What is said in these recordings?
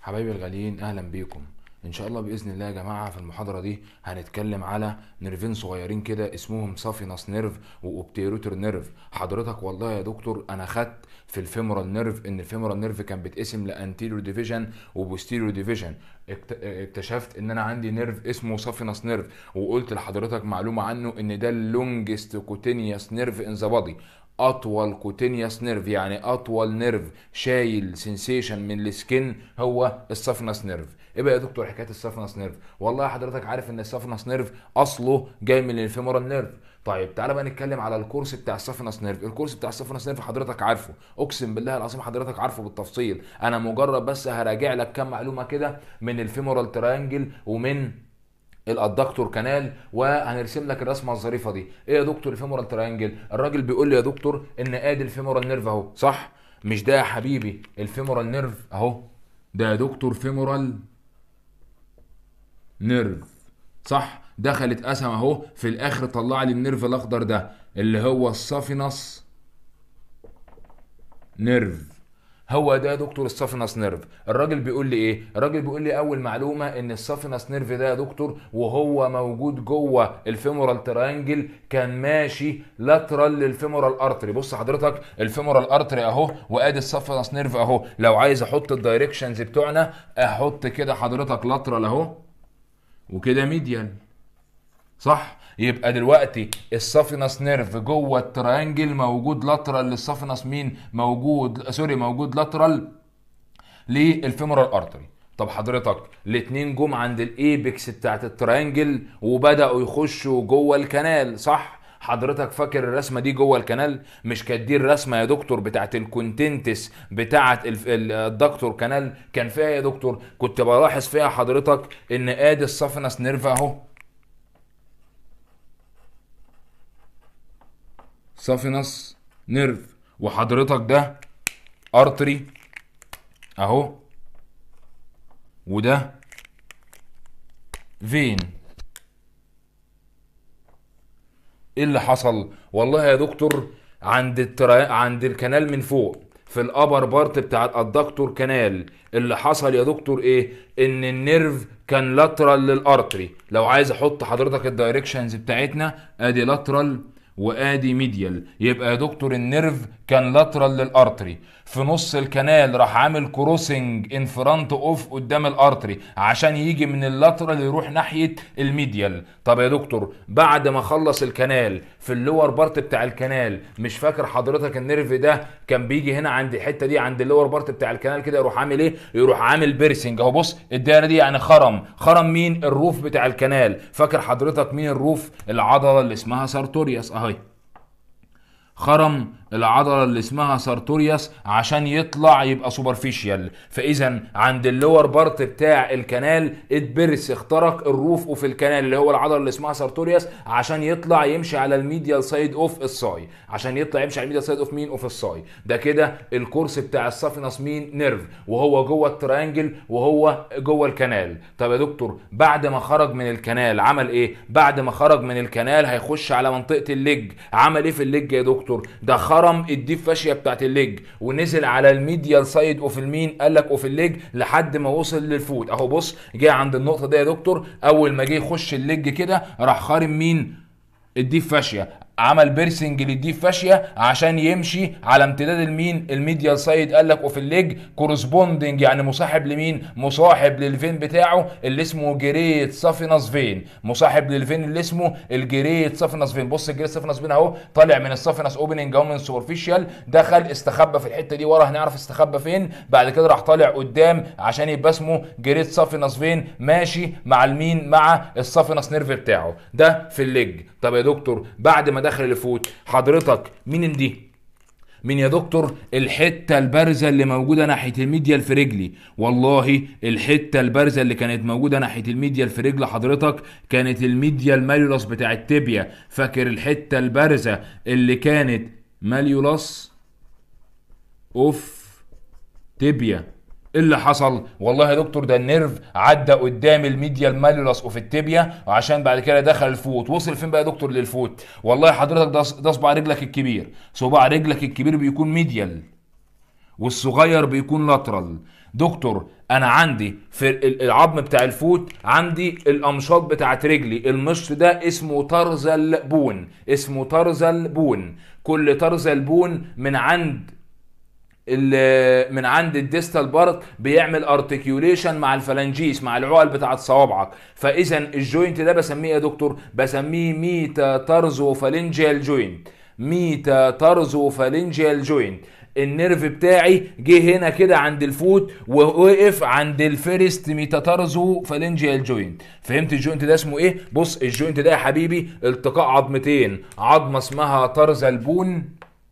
حبايبي الغاليين اهلا بيكم ان شاء الله باذن الله يا جماعه في المحاضره دي هنتكلم على نيرفين صغيرين كده اسمهم سافينس نيرف واوبتيروتر نيرف حضرتك والله يا دكتور انا خدت في الفيمورال نيرف ان الفيمورال نيرف كان بيتقسم لانتيريور ديفيجن وبوستيريور ديفيجن اكتشفت ان انا عندي نيرف اسمه سافينس نيرف وقلت لحضرتك معلومه عنه ان ده اللونجست كوتينيوس نيرف ان ذا بادي اطول كوتينيوس نيرف يعني اطول نيرف شايل سنسيشن من السكن هو السافنس نيرف ايه بقى يا دكتور حكايه السافنس نيرف والله حضرتك عارف ان السافنس نيرف اصله جاي من الفيمورال نيرف طيب تعالى بقى نتكلم على الكورس بتاع السافنس نيرف الكورس بتاع السافنس نيرف حضرتك عارفه اقسم بالله العظيم حضرتك عارفه بالتفصيل انا مجرد بس هراجع لك كام معلومه كده من الفيمورال تريانجل ومن الادكتور كانال وهنرسم لك الرسمه الظريفه دي ايه يا دكتور الفيمورال تريانجل الراجل بيقول لي يا دكتور ان ادي الفيمورال نيرف اهو صح مش ده يا حبيبي الفيمورال نيرف اهو ده يا دكتور فيمورال نيرف صح دخلت قسم اهو في الاخر طلع لي النيرف الاخضر ده اللي هو السافينس نيرف هو ده يا دكتور السافينس نيرف الراجل بيقول لي ايه الراجل بيقول لي اول معلومه ان السافينس نيرف ده يا دكتور وهو موجود جوه الفيمورال تريانجل كان ماشي لاترال للفيمورال ارتري بص حضرتك الفيمورال ارتري اهو وادي السافينس نيرف اهو لو عايز احط الدايركشنز بتوعنا احط كده حضرتك لاترال اهو وكده ميديال صح يبقى دلوقتي السافينس نيرف جوه التريانجل موجود لاترال للسافينس مين موجود سوري موجود لاترال للفيمورال ارتري طب حضرتك الاتنين جم عند الايبكس بتاعت التريانجل وبداوا يخشوا جوه الكنال صح حضرتك فاكر الرسمه دي جوه الكنال مش كانت دي الرسمه يا دكتور بتاعت الكونتنتس بتاعت الدكتور كانال كان فيها يا دكتور كنت بلاحظ فيها حضرتك ان ادي السافينس نيرف اهو سافينس نيرف وحضرتك ده ارتري اهو وده فين ايه اللي حصل والله يا دكتور عند الترا... عند الكنال من فوق في الابر بارت بتاع الدكتور كانال اللي حصل يا دكتور ايه ان النيرف كان لاترال للارتري لو عايز احط حضرتك الدايركشنز بتاعتنا ادي لاترال وادي ميديال يبقى يا دكتور النيرف كان لاترال للارتري في نص الكنال راح عامل كروسنج ان فرونت اوف قدام الارتري عشان يجي من اللاترال يروح ناحيه الميديال طب يا دكتور بعد ما خلص الكنال في اللور بارت بتاع الكنال مش فاكر حضرتك النيرف ده كان بيجي هنا عند الحته دي عند اللور بارت بتاع الكنال كده يروح عامل ايه يروح عامل بيرسنج اهو بص الدايره دي يعني خرم خرم مين الروف بتاع الكنال فاكر حضرتك مين الروف العضله اللي اسمها سارتوريوس اهي خرم العضله اللي اسمها سارتوريوس عشان يطلع يبقى سوبرفيشال فاذا عند اللور بارت بتاع الكنال اتبرس اخترق الروف اوف الكنال اللي هو العضله اللي اسمها سارتوريوس عشان يطلع يمشي على الميديال سايد اوف الساي عشان يطلع يمشي على الميديال سايد اوف مين اوف الساي ده كده الكورس بتاع السافينس مين نيرف وهو جوه التريانجل وهو جوه الكنال طب يا دكتور بعد ما خرج من الكنال عمل ايه بعد ما خرج من الكنال هيخش على منطقه الليج عمل ايه في الليج يا دكتور ده خرم الديب فاشيه بتاعت الليج ونزل على الميديال سايد اوف المين قال لك اوف الليج لحد ما وصل للفوت اهو بص جه عند النقطه دي يا دكتور اول ما جه يخش الليج كده راح خارم مين الديب فاشيه عمل بيرسنج للديب فاشيه عشان يمشي على امتداد المين الميديال سايد قال لك وفي الليج كورسبوندنج يعني مصاحب لمين مصاحب للفين بتاعه اللي اسمه جريت سافينس فين مصاحب للفين اللي اسمه الجريت سافينس فين بص الجريت سافينس فين اهو طالع من السافينس اوبننج اهو من السوبرفيشال دخل استخبى في الحته دي ورا هنعرف استخبى فين بعد كده راح طالع قدام عشان يبقى اسمه جريت سافينس فين ماشي مع المين مع السافينس نيرف بتاعه ده في الليج طب يا دكتور بعد ما دخل الفوت حضرتك مين دي مين يا دكتور الحته البارزه اللي موجوده ناحيه الميديال في رجلي والله الحته البارزه اللي كانت موجوده ناحيه الميديال في رجل حضرتك كانت الميديال ماليولس بتاع التبيا فاكر الحته البارزه اللي كانت ماليولس اوف تبيا ايه اللي حصل والله يا دكتور ده النيرف عدى قدام الميديال ماليولس اوف التبيا وعشان بعد كده دخل الفوت وصل فين بقى يا دكتور للفوت والله حضرتك ده ده صباع رجلك الكبير صباع رجلك الكبير بيكون ميديال والصغير بيكون لاترال دكتور انا عندي في ال- العظم بتاع الفوت عندي الامشاط بتاعت رجلي المشط ده اسمه ترزل بون اسمه ترزل بون كل ترزل بون من عند ال- من عند الديستال بارت بيعمل ارتكيوليشن مع الفلانجيس مع العقل بتاعت صوابعك فاذا الجوينت ده بسميه يا دكتور بسميه ميتا تارزو فالنجيال جوينت ميتا تارزو فالنجيال جوينت النيرف بتاعي جه هنا كده عند الفوت ووقف عند الفيرست ميتاتارزو فالنجيال جوينت فهمت الجوينت ده اسمه ايه بص الجوينت ده يا حبيبي التقاء عظمتين عظمه اسمها ترزل بون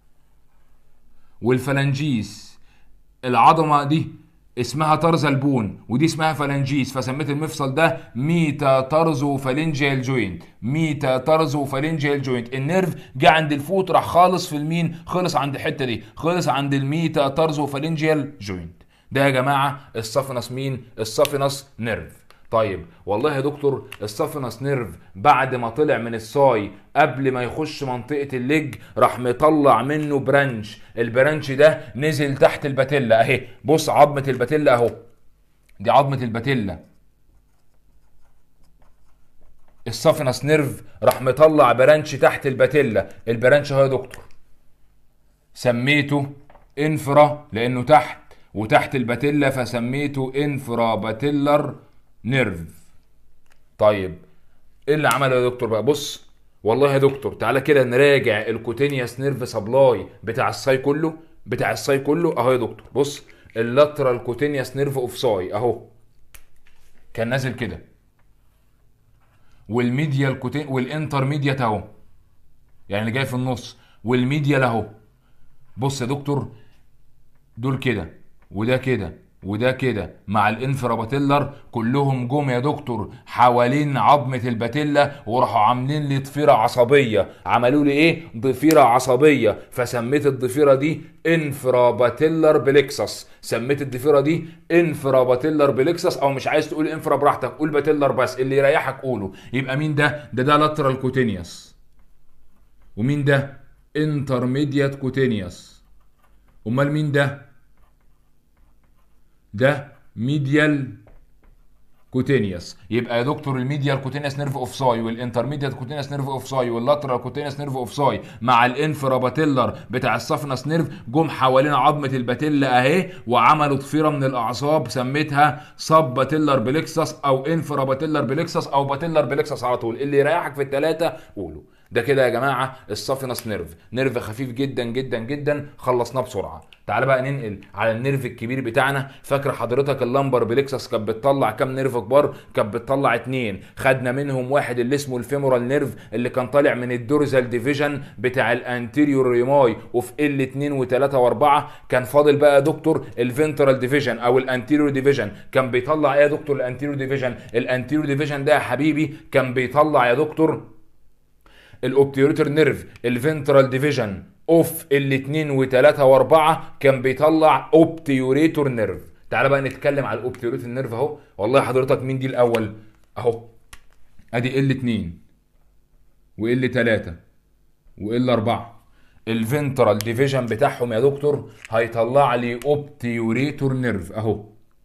والفلانجيس العظمه دي اسمها ترزل بون ودي اسمها فلانجيس فسميت المفصل ده ميتا ترزو فالنجيال جوينت ميتا ترزو فالنجيال جوينت النيرف جه عند الفوت راح خالص في المين خلص عند الحته دي خلص عند الميتا ترزو فالنجيال جوينت ده يا جماعه الصفنس مين الصفنس نيرف طيب والله يا دكتور الصفنس نيرف بعد ما طلع من الصاي قبل ما يخش منطقة الليج راح مطلع منه برانش البرانش ده نزل تحت الباتيلا اهي بص عظمة الباتيلا اهو دي عظمة الباتيلا الصفنس نيرف راح مطلع برانش تحت الباتيلا البرانش اهو يا دكتور سميته انفرا لانه تحت وتحت الباتيلا فسميته انفرا باتيلر نيرف طيب ايه اللي عمله يا دكتور بقى بص والله يا دكتور تعالى كده نراجع الكوتينيوس نيرف سبلاي بتاع الساي كله بتاع الساي كله اهو يا دكتور بص اللاترال كوتينيوس نيرف اوف ساي اهو كان نازل كده والميديال كوتين والانترميديات اهو يعني اللي جاي في النص والميديال اهو بص يا دكتور دول كده وده كده وده كده مع الانفراباتيلر كلهم جم يا دكتور حوالين عظمة الباتيلا وراحوا عاملين لي ضفيرة عصبية عملوا لي ايه ضفيرة عصبية فسميت الضفيرة دي انفراباتيلر بليكسس سميت الضفيرة دي انفراباتيلر بليكسس او مش عايز تقول انفرا براحتك قول باتيلر بس اللي يريحك قوله يبقى مين ده ده ده لاترال كوتينيوس ومين ده انترميديات كوتينيوس امال مين ده ده ميديال كوتينيوس يبقى يا دكتور الميديال كوتينيوس نيرف اوف ساي والانترميديات كوتينيوس نيرف اوف ساي واللاترال كوتينيوس نيرف اوف ساي مع الانفراباتيلر بتاع السفنس نيرف جم حوالين عظمه الباتيلا اهي وعملوا ضفيره من الاعصاب سميتها سب باتيلر بليكسس او انفراباتيلر بليكسس او باتيلر بليكسس على طول اللي يريحك في الثلاثه قولوا ده كده يا جماعه السافينس نيرف نيرف خفيف جدا جدا جدا خلصناه بسرعه تعال بقى ننقل على النيرف الكبير بتاعنا فاكر حضرتك اللمبر بليكسس كانت بتطلع كام نيرف كبار كانت بتطلع اتنين خدنا منهم واحد اللي اسمه الفيمورال نيرف اللي كان طالع من الدورزال ديفيجن بتاع الانتيريور ريماي وفي ال 2 و3 و4 كان فاضل بقى يا دكتور الفنترال ديفيجن او الانتيريور ديفيجن كان بيطلع ايه يا دكتور الانتيريور ديفيجن الانتيريور ديفيجن ده يا حبيبي كان بيطلع يا دكتور الاوبتيوريتر نيرف الفنترال ديفيجن اوف الاثنين وثلاثة واربعة كان بيطلع اوبتيوريتور نيرف تعال بقى نتكلم على الاوبتيوريتور نيرف اهو والله حضرتك مين دي الاول اهو ادي ال 2 وال 3 وال 4 الفنترال ديفيجن بتاعهم يا دكتور هيطلع لي اوبتيوريتور نيرف اهو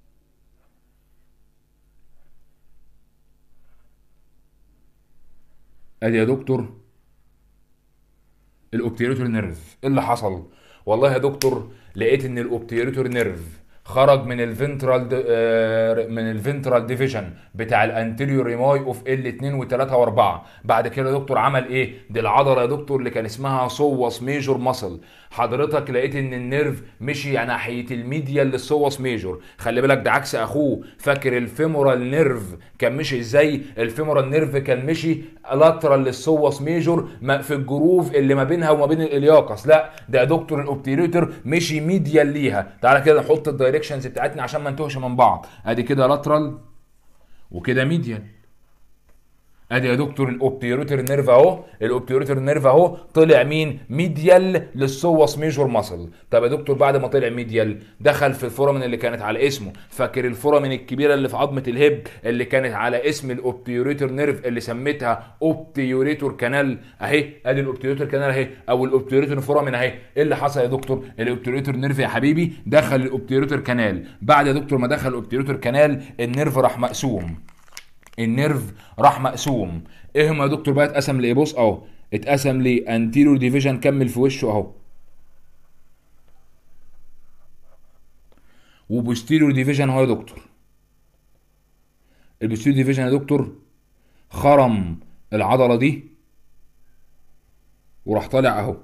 ادي يا دكتور الاوبتيريتور نيرف ايه اللي حصل والله يا دكتور لقيت ان الاوبتيريتور نيرف خرج من الفنترال دي آه من الفنترال ديفيجن بتاع الانتيريور ريماي اوف ال 2 و3 و4 بعد كده يا دكتور عمل ايه دي العضله يا دكتور اللي كان اسمها سوس ميجور ماسل حضرتك لقيت ان النيرف مشي ناحيه الميديال للسوس ميجور خلي بالك ده عكس اخوه فاكر الفيمورال نيرف كان مشي ازاي الفيمورال نيرف كان مشي لاترال للسوس ميجور في الجروف اللي ما بينها وما بين الالياقس لا ده يا دكتور الاوبتيريتور مشي ميديال ليها تعالى كده نحط الدايركشنز بتاعتنا عشان ما نتوهش من بعض ادي كده لاترال وكده ميديال ادي يا دكتور الاوبتيروتر نيرف اهو الاوبتيروتر نيرف اهو طلع مين ميديال للسوس ميجور ماسل طب يا دكتور بعد ما طلع ميديال دخل في الفورامين اللي كانت على اسمه فاكر الفورامين الكبيره اللي في عظمه الهب اللي كانت على اسم الاوبتيوريتور نيرف اللي سميتها اوبتيوريتور كانال اهي ادي الاوبتيوريتور كانال اهي او الاوبتيوريتور فورامين اهي ايه اللي حصل يا دكتور الاوبتيوريتور نيرف يا حبيبي دخل الاوبتيوريتور كانال بعد يا دكتور ما دخل الاوبتيوريتور كانال النيرف راح مقسوم النيرف راح مقسوم ايه هم يا دكتور بقى اتقسم لايه بص اهو اتقسم لانتيريور ديفيجن كمل في وشه اهو وبوستيريور ديفيجن اهو يا دكتور البوستيريور ديفيجن يا دكتور خرم العضله دي وراح طالع اهو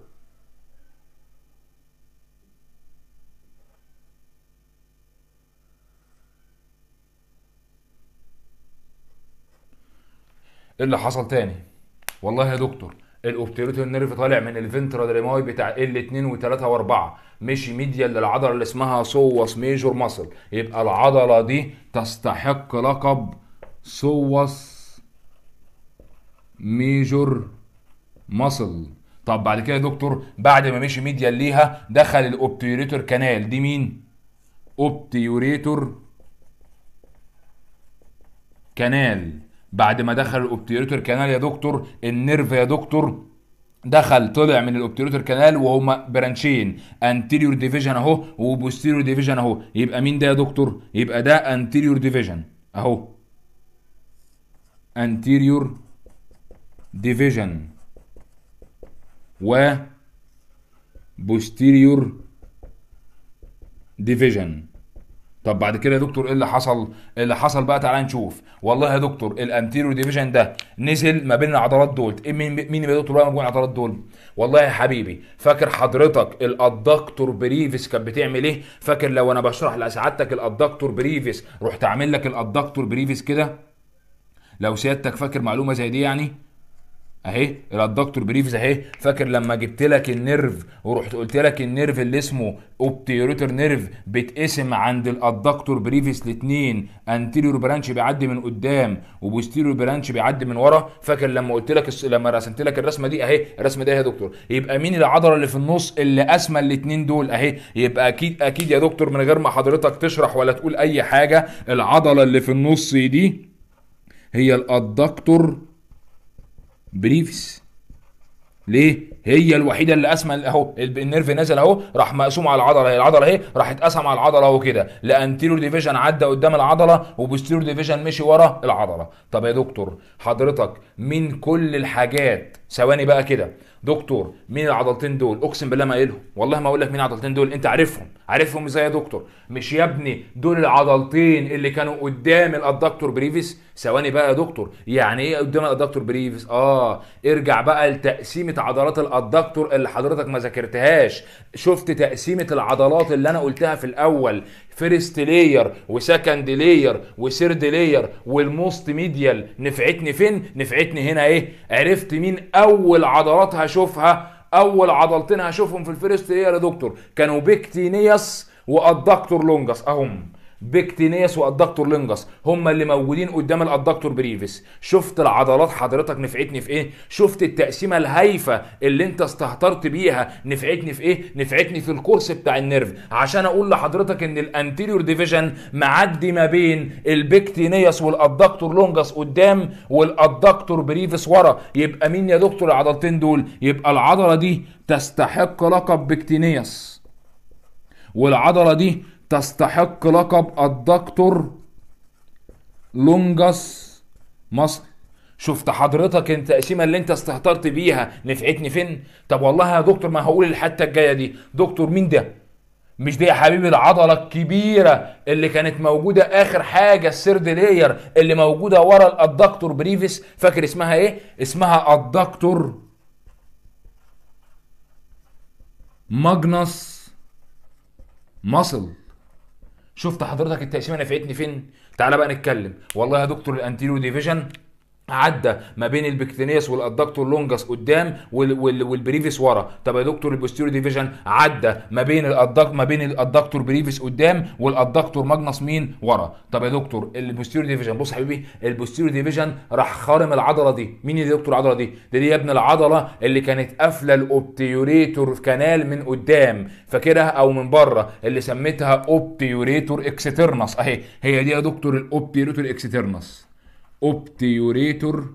ايه اللي حصل تاني والله يا دكتور الاوبتيروتور نيرف طالع من الفنترال ريماي بتاع ال 2 و3 و4 مشي ميديال للعضله اللي اسمها سوس ميجور ماسل يبقى العضله دي تستحق لقب سوس ميجور ماسل طب بعد كده يا دكتور بعد ما مشي ميديال ليها دخل الاوبتيوريتور كانال دي مين اوبتيوريتور كانال بعد ما دخل الاوبتيوريتور كانال يا دكتور النيرف يا دكتور دخل طلع من الاوبتيوريتور كانال وهما برانشين انتيريور ديفيجن اهو وبوستيريور ديفيجن اهو يبقى مين ده يا دكتور يبقى ده انتيريور ديفيجن اهو انتيريور ديفيجن و بوستيريور ديفيجن طب بعد كده يا دكتور ايه اللي حصل؟ اللي حصل بقى تعالى نشوف والله يا دكتور الانتيريور ديفيجن ده نزل ما بين العضلات دول إيه مين مين يا دكتور بقى مجموع العضلات دول؟ والله يا حبيبي فاكر حضرتك الادكتور بريفيس كانت بتعمل ايه؟ فاكر لو انا بشرح لسعادتك الادكتور بريفيس رحت عامل لك الادكتور بريفيس كده لو سيادتك فاكر معلومه زي دي يعني اهي الادكتور بريفز اهي فاكر لما جبت لك النيرف ورحت قلت لك النيرف اللي اسمه اوبتيروتر نيرف بيتقسم عند الادكتور بريفيس لاتنين انتيريور برانش بيعدي من قدام وبوستيريور برانش بيعدي من ورا فاكر لما قلت لك الس- لما رسمت لك الرسمه دي اهي الرسمه دي اهي يا دكتور يبقى مين العضله اللي في النص اللي قاسمه الاتنين دول اهي يبقى اكيد اكيد يا دكتور من غير ما حضرتك تشرح ولا تقول اي حاجه العضله اللي في النص دي هي الادكتور بريفس ليه؟ هي الوحيده اللي قاسمه اهو النيرف نازل اهو راح مقسوم على العضله هي العضله اهي راح اتقسم على العضله اهو كده لانتيريور ديفيجن عدى قدام العضله وبوستيريور ديفيجن مشي ورا العضله طب يا دكتور حضرتك من كل الحاجات ثواني بقى كده دكتور مين العضلتين دول اقسم بالله ما قايلهم والله ما اقول لك مين العضلتين دول انت عارفهم عارفهم ازاي يا دكتور مش يا ابني دول العضلتين اللي كانوا قدام الادكتور بريفيس ثواني بقى يا دكتور يعني ايه قدام الادكتور بريفيس اه ارجع بقى لتقسيمه عضلات الادكتور اللي حضرتك ما ذاكرتهاش شفت تقسيمه العضلات اللي انا قلتها في الاول فيرست لاير وسكند لاير وسيرد لاير والموست ميديال نفعتني فين نفعتني هنا ايه عرفت مين اول عضلات هشوفها اول عضلتين هشوفهم في الفيرست لاير يا دكتور كانوا بيكتينياس والدكتور لونجس اهم بيكتينياس والدكتور لونجس هم اللي موجودين قدام الادكتور بريفيس شفت العضلات حضرتك نفعتني في ايه شفت التقسيمه الهايفه اللي انت استهترت بيها نفعتني في ايه نفعتني في الكورس بتاع النيرف عشان اقول لحضرتك ان الانتيريور ديفيجن معدي ما بين البيكتينياس والادكتور لونجس قدام والادكتور بريفيس ورا يبقى مين يا دكتور العضلتين دول يبقى العضله دي تستحق لقب بيكتينياس والعضله دي تستحق لقب الدكتور لونجس مصر شفت حضرتك انت التقسيمه اللي انت استهترت بيها نفعتني فين طب والله يا دكتور ما هقول الحته الجايه دي دكتور مين ده مش دي يا حبيبي العضله الكبيره اللي كانت موجوده اخر حاجه السيرد لاير اللي موجوده ورا الادكتور بريفيس فاكر اسمها ايه اسمها الدكتور ماجنس مصل شفت حضرتك التقسيمه نفعتني فين تعالى بقى نتكلم والله يا دكتور الانتيريو ديفيجن عدى ما بين البكتينياس والادكتور لونجاس قدام وال وال والبريفيس ورا طب يا دكتور البوستيريور ديفيجن عدى ما بين الادك ما بين الادكتور بريفيس قدام والادكتور ماجنس مين ورا طب يا دكتور البوستيريور ديفيجن بص حبيبي البوستيريور ديفيجن راح خارم العضله دي مين اللي دكتور العضله دي دي, دي يا ابن العضله اللي كانت قافله الاوبتيوريتور كانال من قدام فاكرها او من بره اللي سميتها اوبتيوريتور اكسترنس اهي هي دي يا دكتور الاوبتيوريتور اكسترنس اوبتيوريتور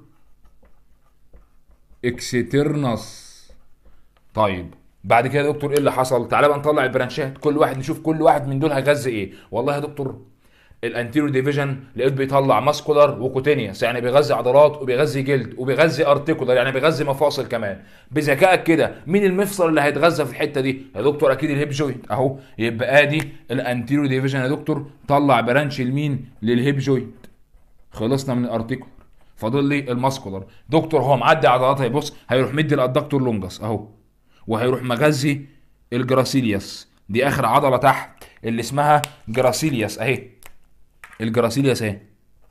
اكسترنس طيب بعد كده يا دكتور ايه اللي حصل تعالى بقى نطلع البرانشات كل واحد نشوف كل واحد من دول هيغذي ايه والله يا دكتور الانتيريور ديفيجن لقيت بيطلع ماسكولار وكوتينيوس يعني بيغذي عضلات وبيغذي جلد وبيغذي ارتيكولار يعني بيغذي مفاصل كمان بذكائك كده مين المفصل اللي هيتغذى في الحته دي يا دكتور اكيد الهيب جوينت اهو يبقى ادي الانتيريور ديفيجن يا دكتور طلع برانش لمين للهيب جوينت خلصنا من الارتيكول فاضل لي الماسكولار دكتور هو معدي عضلات هيبص هيروح مدي الادكتور لونجس اهو وهيروح مغذي الجراسيلياس دي اخر عضله تحت اللي اسمها جراسيلياس اهي الجراسيلياس اهي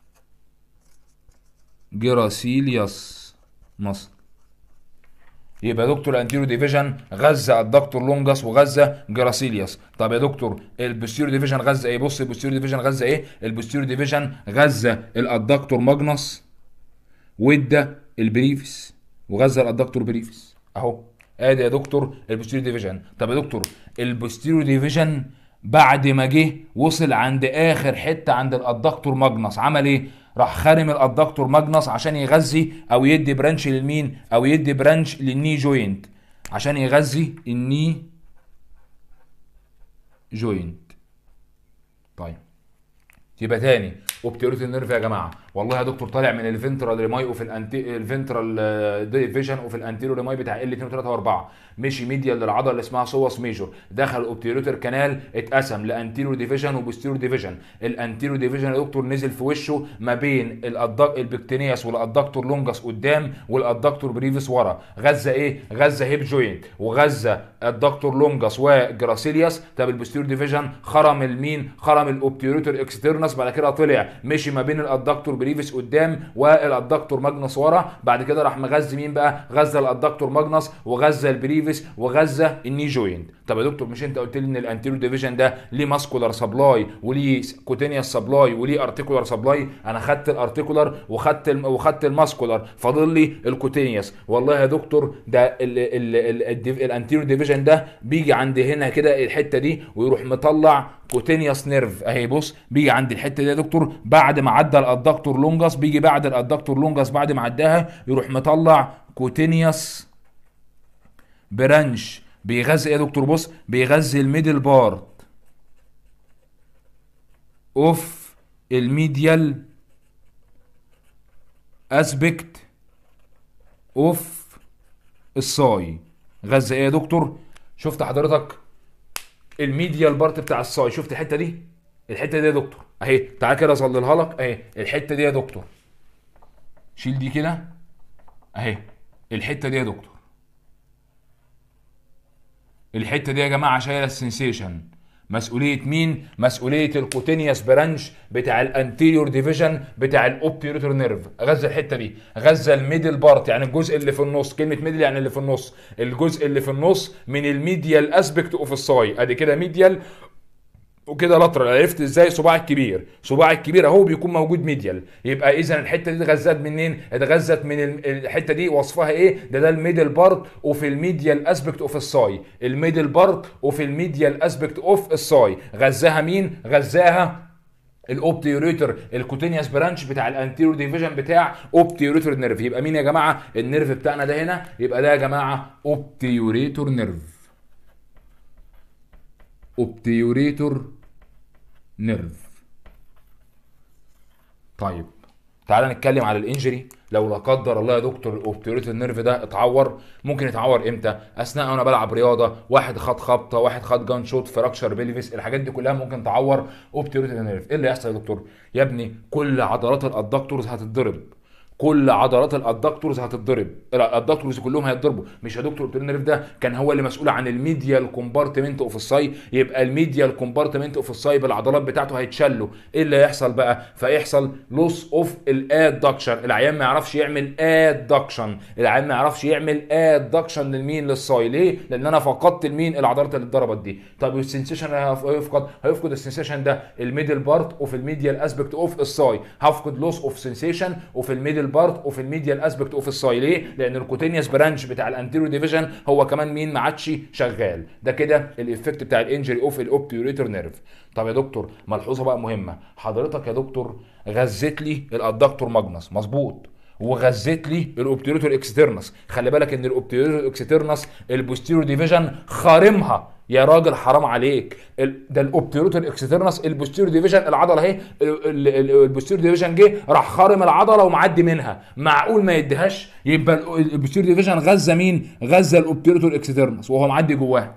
جراسيلياس مصر يبقى يا دكتور الانتيرو ديفيجن غذى الدكتور لونجاس وغذى جراسيلياس طب يا دكتور البوستيرو ديفيجن غذى ايه بص البوستيرو ديفيجن غذى ايه البوستيرو ديفيجن غذى الادكتور ماجنس وادى البريفس وغذى الادكتور بريفس اهو ادي يا دكتور البوستيرو ديفيجن طب يا دكتور البوستيرو ديفيجن بعد ما جه وصل عند اخر حته عند الادكتور ماجنس عمل ايه راح خارم الادكتور ماجنس عشان يغذي او يدي برانش للمين او يدي برانش للني جوينت عشان يغذي الني جوينت طيب يبقى تاني اوبتيوريت النيرف يا جماعه والله يا دكتور طالع من الفنترال ريماي وفي الانتي الفنترال ديفيجن وفي الانتيريور ريماي بتاع ال 2 3 و4 مشي ميديال للعضله اللي اسمها سوس ميجور دخل الاوبتيوريتر كانال اتقسم لانتيريور ديفيجن وبوستيريور ديفيجن الانتيريور ديفيجن يا دكتور نزل في وشه ما بين الادك البكتينياس والادكتور لونجاس قدام والادكتور بريفيس ورا غزه ايه غزه هيب جوينت وغزه الدكتور لونجاس وجراسيلياس طب البوستيريور ديفيجن خرم المين خرم الاوبتيوريتر اكسترنس بعد كده طلع مشي ما بين الادكتور بريفيس قدام والادكتور ماجنس ورا بعد كده راح مغذي مين بقى غذى الادكتور ماجنس وغذى البريفيس وغذى الني جوينت طب يا دكتور مش انت قلت لي ان الانتيريور ديفيجن ده ليه ماسكولار سبلاي وليه كوتينيوس سبلاي وليه ارتيكولار سبلاي انا خدت الارتيكولار وخدت الم... وخدت الماسكولار فاضل لي الكوتينيوس والله يا دكتور ده ال... ال... ال... ال... الانتيريور ديفيجن ده بيجي عند هنا كده الحته دي ويروح مطلع كوتينيوس نيرف اهي بص بيجي عند الحته دي يا دكتور بعد ما عدى الادكتور لونجاس بيجي بعد الادكتور لونجاس بعد ما عداها يروح مطلع كوتينيوس برانش بيغذي ايه يا دكتور بص بيغذي الميدل بارت اوف الميديال اسبكت اوف الصاي غذى ايه يا دكتور شفت حضرتك الميديال بارت بتاع الصاي شفت الحته دي الحته دي يا دكتور اهي تعال كده اظللها لك اهي الحته دي يا دكتور شيل دي كده اهي الحته دي يا دكتور الحته دي يا جماعه شايله السنسيشن مسؤوليه مين مسؤوليه الكوتينيوس برانش بتاع الانتيريور ديفيجن بتاع الاوبتيوريتور نيرف غذى الحته دي غذى الميدل بارت يعني الجزء اللي في النص كلمه ميدل يعني اللي في النص الجزء اللي في النص من الميديال اسبكت اوف الصاي ادي كده ميديال وكده لاترال عرفت ازاي صباع الكبير صباع الكبير اهو بيكون موجود ميديال يبقى اذا الحته دي اتغذت منين اتغذت من الحته دي وصفها ايه ده ده الميدل بارت وفي الميديال اسبكت اوف الصاي الميدل بارت وفي الميديال اسبكت اوف الصاي غذاها مين غذاها الاوبتيوريتر الكوتينيوس برانش بتاع الانتيريور ديفيجن بتاع اوبتيوريتر نيرف يبقى مين يا جماعه النيرف بتاعنا ده هنا يبقى ده يا جماعه اوبتيوريتور نيرف اوبتيوريتور نيرف طيب تعالى نتكلم على الانجري لو لا قدر الله يا دكتور الاوبتيوريتور نيرف ده اتعور ممكن يتعور امتى اثناء وانا بلعب رياضه واحد خد خبطه واحد خد جان شوت فراكشر بيلفيس الحاجات دي كلها ممكن تعور اوبتيوريتور نيرف ايه اللي يحصل يا دكتور يا ابني كل عضلات الادكتورز هتتضرب كل عضلات الادكتورز هتتضرب الادكتورز كلهم هيتضربوا مش يا دكتور الابتيريور نيرف ده كان هو اللي مسؤول عن الميديال كومبارتمنت اوف الساي يبقى الميديال كومبارتمنت اوف الساي بالعضلات بتاعته هيتشلوا ايه اللي هيحصل بقى فيحصل لوس اوف الادكشن العيان ما يعرفش يعمل ادكشن العيان ما يعرفش يعمل ادكشن للمين للساي ليه لان انا فقدت المين العضلات اللي اتضربت دي طب والسنسيشن هيفقد هيفقد السنسيشن ده الميدل بارت اوف الميديال اسبكت اوف الساي هفقد لوس اوف سنسيشن وفي الميدل بارت اوف الميديال اسبكت اوف الساي ليه لان الكوتينيوس برانش بتاع الانتيريور ديفيجن هو كمان مين ما عادش شغال ده كده الايفكت بتاع الانجري اوف الاوبتيوريتور نيرف طب يا دكتور ملحوظه بقى مهمه حضرتك يا دكتور غذيت لي الادكتور ماجنس مظبوط وغذيت لي الاوبتيوريتور اكسترنس خلي بالك ان الاوبتيوريتور اكسترنس البوستيريور ديفيجن خارمها يا راجل حرام عليك ال- ده الاوبتيروتور اكسترنس البوستيريور ديفيجن العضله اهي ال- ال- البوستيريور ديفيجن جه راح خارم العضله ومعدي منها معقول ما يديهاش يبقى ال- البوستيريور ديفيجن غذى مين غذى الاوبتيروتور اكسترنس وهو معدي جواها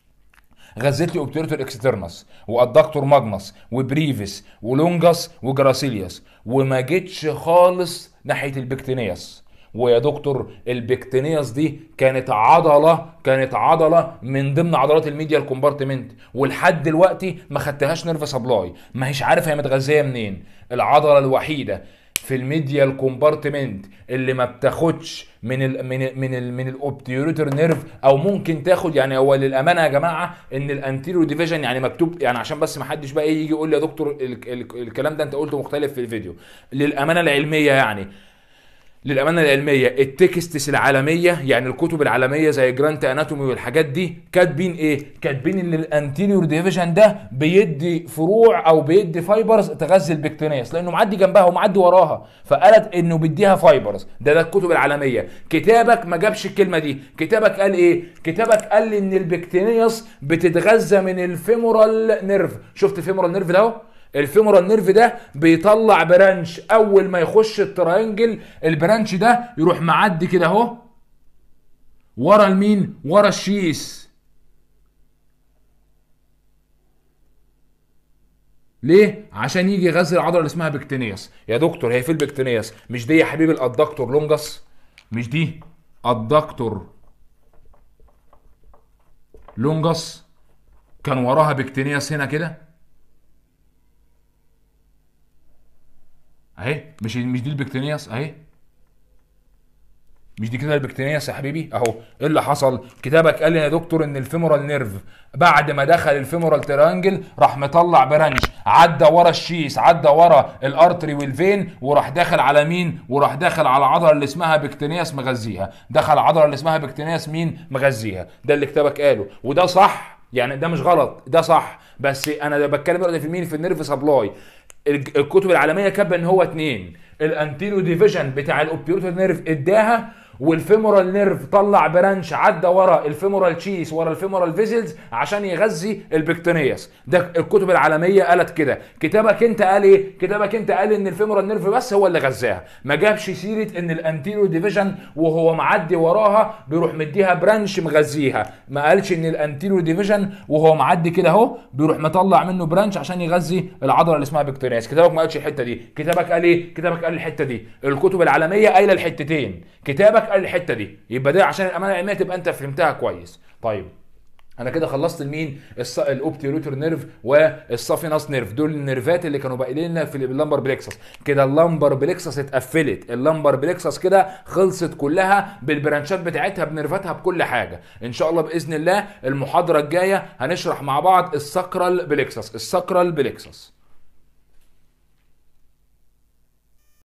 غذت لي اوبتيريتور اكسترنس وادكتور ماجنس وبريفيس ولونجاس وجراسيلياس وما جيتش خالص ناحيه البكتينياس ويا دكتور البكتينياس دي كانت عضله كانت عضله من ضمن عضلات الميديال كومبارتمنت ولحد دلوقتي ما خدتهاش نيرف سبلاي ما هيش عارف هي متغذيه منين العضله الوحيده في الميديال كومبارتمنت اللي ما بتاخدش من ال من ال من ال من الاوبتيوريتور نيرف او ممكن تاخد يعني هو للامانه يا جماعه ان الانتيريور ديفيجن يعني مكتوب يعني عشان بس ما حدش بقى يجي يقول لي يا دكتور ال ال الكلام ده انت قلته مختلف في الفيديو للامانه العلميه يعني للامانه العلميه التكستس العالميه يعني الكتب العالميه زي جرانت اناتومي والحاجات دي كاتبين ايه كاتبين ان الانتيريور ديفيجن ده بيدي فروع او بيدي فايبرز تغذي البكتينياس لانه معدي جنبها ومعدي وراها فقالت انه بيديها فايبرز ده ده الكتب العالميه كتابك ما جابش الكلمه دي كتابك قال ايه كتابك قال لي ان البكتينياس بتتغذى من الفيمورال نيرف شفت الفيمورال نيرف ده اهو الفيمورال نيرف ده بيطلع برانش اول ما يخش التراينجل البرانش ده يروح معدي كده اهو ورا المين ورا الشيس ليه؟ عشان يجي يغذي العضله اللي اسمها بكتينياس يا دكتور هي في البكتينياس مش دي يا حبيبي الادكتور لونجس مش دي الدكتور لونجس كان وراها بكتينياس هنا كده اهي مش مش دي البكتينياس اهي مش دي كده البكتينياس يا حبيبي اهو ايه اللي حصل كتابك قال لي يا دكتور ان الفيمورال نيرف بعد ما دخل الفيمورال ترانجل راح مطلع برانش عدى ورا الشيس عدى ورا الارتري والفين وراح داخل على مين وراح داخل على العضله اللي اسمها بكتينياس مغذيها دخل العضله اللي اسمها بكتينياس مين مغذيها ده اللي كتابك قاله وده صح يعني ده مش غلط ده صح بس انا بتكلم دلوقتي في مين في النيرف سبلاي الكتب العالميه كاتبه ان هو اتنين الانتيريو ديفيجن بتاع الاوبتيروتور نيرف اداها والفيمورال نيرف طلع برانش عدى ورا الفيمورال تشيس ورا الفيمورال فيزلز عشان يغذي البكتينياس ده الكتب العالميه قالت كده كتابك انت قال ايه كتابك انت قال ان الفيمورال نيرف بس هو اللي غذاها ما جابش سيره ان الانتيريو ديفيجن وهو معدي وراها بيروح مديها برانش مغذيها ما قالش ان الانتيريو ديفيجن وهو معدي كده اهو بيروح مطلع منه برانش عشان يغذي العضله اللي اسمها بكتيرياس كتابك ما قالش الحته دي كتابك قال ايه كتابك قال الحته دي الكتب العالميه قايله الحتتين كتابك قال الحته دي يبقى ده عشان الامانه العلميه تبقى انت فهمتها كويس طيب انا كده خلصت المين الص... الاوبتيروتور نيرف والصافيناس نيرف دول النيرفات اللي كانوا باقيين لنا في اللمبر بليكسس كده اللمبر بليكسس اتقفلت اللمبر بليكسس كده خلصت كلها بالبرانشات بتاعتها بنيرفاتها بكل حاجه ان شاء الله باذن الله المحاضره الجايه هنشرح مع بعض الساكرال بليكسس الساكرال بليكسس